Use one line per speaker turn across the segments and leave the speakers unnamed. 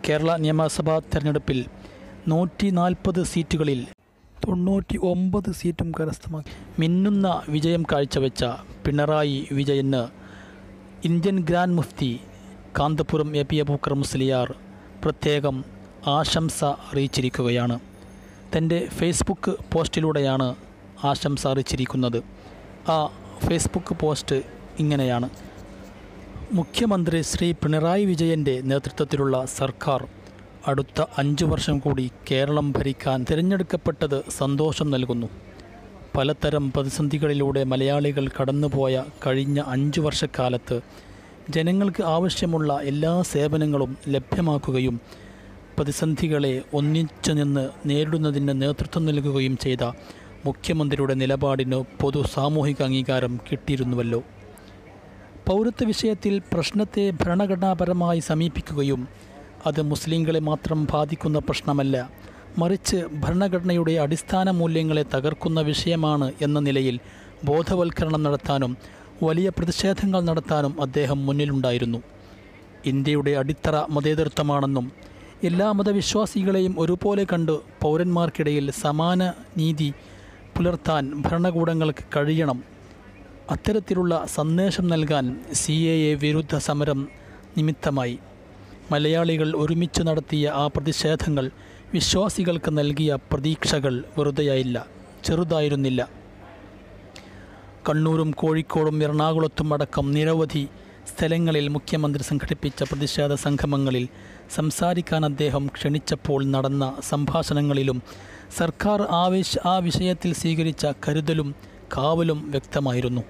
കേരള നിയമസഭാ തെരഞ്ഞെടുപ്പിൽ നൂറ്റി നാൽപ്പത് സീറ്റുകളിൽ തൊണ്ണൂറ്റി ഒമ്പത് സീറ്റും കരസ്ഥമാക്കി മിന്നുന്ന വിജയം കാഴ്ചവെച്ച പിണറായി വിജയന് ഇന്ത്യൻ ഗ്രാൻഡ് മുഫ്തി കാന്തപുരം എ പി അബൂക്കർ മുസ്ലിയാർ പ്രത്യേകം ആശംസ അറിയിച്ചിരിക്കുകയാണ് തൻ്റെ ഫേസ്ബുക്ക് പോസ്റ്റിലൂടെയാണ് ആശംസ അറിയിച്ചിരിക്കുന്നത് ആ ഫേസ്ബുക്ക് പോസ്റ്റ് ഇങ്ങനെയാണ് മുഖ്യമന്ത്രി ശ്രീ പിണറായി വിജയൻ്റെ നേതൃത്വത്തിലുള്ള സർക്കാർ അടുത്ത അഞ്ചു വർഷം കൂടി കേരളം ഭരിക്കാൻ തിരഞ്ഞെടുക്കപ്പെട്ടത് സന്തോഷം നൽകുന്നു പലതരം പ്രതിസന്ധികളിലൂടെ മലയാളികൾ കടന്നുപോയ കഴിഞ്ഞ അഞ്ചു വർഷക്കാലത്ത് ജനങ്ങൾക്ക് ആവശ്യമുള്ള എല്ലാ സേവനങ്ങളും ലഭ്യമാക്കുകയും പ്രതിസന്ധികളെ ഒന്നിച്ചു നിന്ന് നേരിടുന്നതിന് നേതൃത്വം നൽകുകയും ചെയ്ത മുഖ്യമന്ത്രിയുടെ നിലപാടിന് പൊതു സാമൂഹിക അംഗീകാരം കിട്ടിയിരുന്നുവല്ലോ പൗരത്വ വിഷയത്തിൽ പ്രശ്നത്തെ ഭരണഘടനാപരമായി സമീപിക്കുകയും അത് മുസ്ലിങ്ങളെ മാത്രം ബാധിക്കുന്ന പ്രശ്നമല്ല മറിച്ച് ഭരണഘടനയുടെ അടിസ്ഥാന മൂല്യങ്ങളെ തകർക്കുന്ന വിഷയമാണ് എന്ന നിലയിൽ ബോധവൽക്കരണം നടത്താനും വലിയ പ്രതിഷേധങ്ങൾ നടത്താനും അദ്ദേഹം മുന്നിലുണ്ടായിരുന്നു ഇന്ത്യയുടെ അടിത്തറ മതേതരത്വമാണെന്നും എല്ലാ മതവിശ്വാസികളെയും ഒരുപോലെ കണ്ട് പൗരന്മാർക്കിടയിൽ സമാന നീതി പുലർത്താൻ ഭരണകൂടങ്ങൾക്ക് കഴിയണം അത്തരത്തിലുള്ള സന്ദേശം നൽകാൻ സി എ എ വിരുദ്ധ സമരം നിമിത്തമായി മലയാളികൾ ഒരുമിച്ച് നടത്തിയ ആ പ്രതിഷേധങ്ങൾ വിശ്വാസികൾക്ക് നൽകിയ പ്രതീക്ഷകൾ വെറുതെയായില്ല ചെറുതായിരുന്നില്ല കണ്ണൂരും കോഴിക്കോടും എറണാകുളത്തും അടക്കം നിരവധി സ്ഥലങ്ങളിൽ മുഖ്യമന്ത്രി സംഘടിപ്പിച്ച പ്രതിഷേധ സംഗമങ്ങളിൽ സംസാരിക്കാൻ അദ്ദേഹം ക്ഷണിച്ചപ്പോൾ നടന്ന സംഭാഷണങ്ങളിലും സർക്കാർ ആവേശ ആ വിഷയത്തിൽ സ്വീകരിച്ച കരുതലും കാവലും വ്യക്തമായിരുന്നു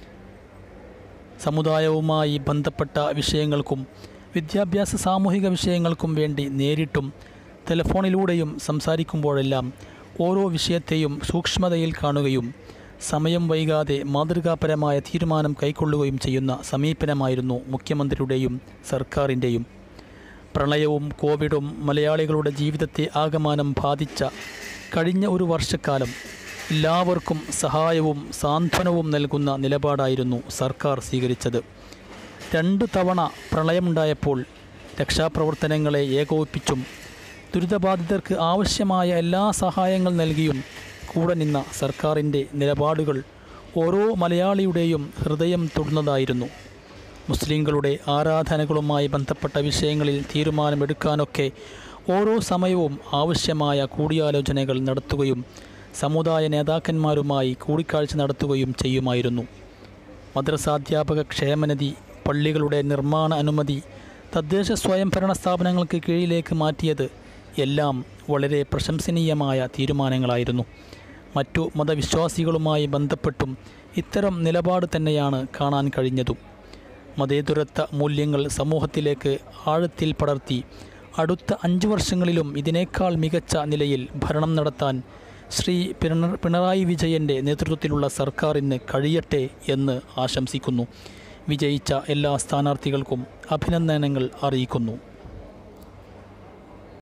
സമുദായവുമായി ബന്ധപ്പെട്ട വിഷയങ്ങൾക്കും വിദ്യാഭ്യാസ സാമൂഹിക വിഷയങ്ങൾക്കും വേണ്ടി നേരിട്ടും ടെലഫോണിലൂടെയും സംസാരിക്കുമ്പോഴെല്ലാം ഓരോ വിഷയത്തെയും സൂക്ഷ്മതയിൽ കാണുകയും സമയം വൈകാതെ മാതൃകാപരമായ തീരുമാനം കൈക്കൊള്ളുകയും ചെയ്യുന്ന സമീപനമായിരുന്നു മുഖ്യമന്ത്രിയുടെയും സർക്കാരിൻ്റെയും പ്രളയവും കോവിഡും മലയാളികളുടെ ജീവിതത്തെ ആകമാനം ബാധിച്ച കഴിഞ്ഞ ഒരു വർഷക്കാലം എല്ലാവർക്കും സഹായവും സാന്ത്വനവും നൽകുന്ന നിലപാടായിരുന്നു സർക്കാർ സ്വീകരിച്ചത് രണ്ടു തവണ പ്രളയമുണ്ടായപ്പോൾ രക്ഷാപ്രവർത്തനങ്ങളെ ഏകോപിപ്പിച്ചും ദുരിതബാധിതർക്ക് ആവശ്യമായ എല്ലാ സഹായങ്ങൾ നൽകിയും കൂടെ നിന്ന സർക്കാരിൻ്റെ നിലപാടുകൾ ഓരോ മലയാളിയുടെയും ഹൃദയം തൊടുന്നതായിരുന്നു മുസ്ലിങ്ങളുടെ ആരാധനകളുമായി ബന്ധപ്പെട്ട വിഷയങ്ങളിൽ തീരുമാനമെടുക്കാനൊക്കെ ഓരോ സമയവും ആവശ്യമായ കൂടിയാലോചനകൾ നടത്തുകയും സമുദായ നേതാക്കന്മാരുമായി കൂടിക്കാഴ്ച നടത്തുകയും ചെയ്യുമായിരുന്നു മദ്രസാധ്യാപക ക്ഷേമനിധി പള്ളികളുടെ നിർമ്മാണ അനുമതി തദ്ദേശ സ്വയംഭരണ സ്ഥാപനങ്ങൾക്ക് കീഴിലേക്ക് മാറ്റിയത് എല്ലാം വളരെ പ്രശംസനീയമായ തീരുമാനങ്ങളായിരുന്നു മറ്റു മതവിശ്വാസികളുമായി ബന്ധപ്പെട്ടും ഇത്തരം നിലപാട് തന്നെയാണ് കാണാൻ കഴിഞ്ഞതും മതേതരത്വ മൂല്യങ്ങൾ സമൂഹത്തിലേക്ക് ആഴത്തിൽ പടർത്തി അടുത്ത അഞ്ചു വർഷങ്ങളിലും ഇതിനേക്കാൾ മികച്ച നിലയിൽ ഭരണം നടത്താൻ ശ്രീ പിണ പിണറായി വിജയൻ്റെ നേതൃത്വത്തിലുള്ള സർക്കാരിന് കഴിയട്ടെ എന്ന് ആശംസിക്കുന്നു വിജയിച്ച എല്ലാ സ്ഥാനാർത്ഥികൾക്കും അഭിനന്ദനങ്ങൾ അറിയിക്കുന്നു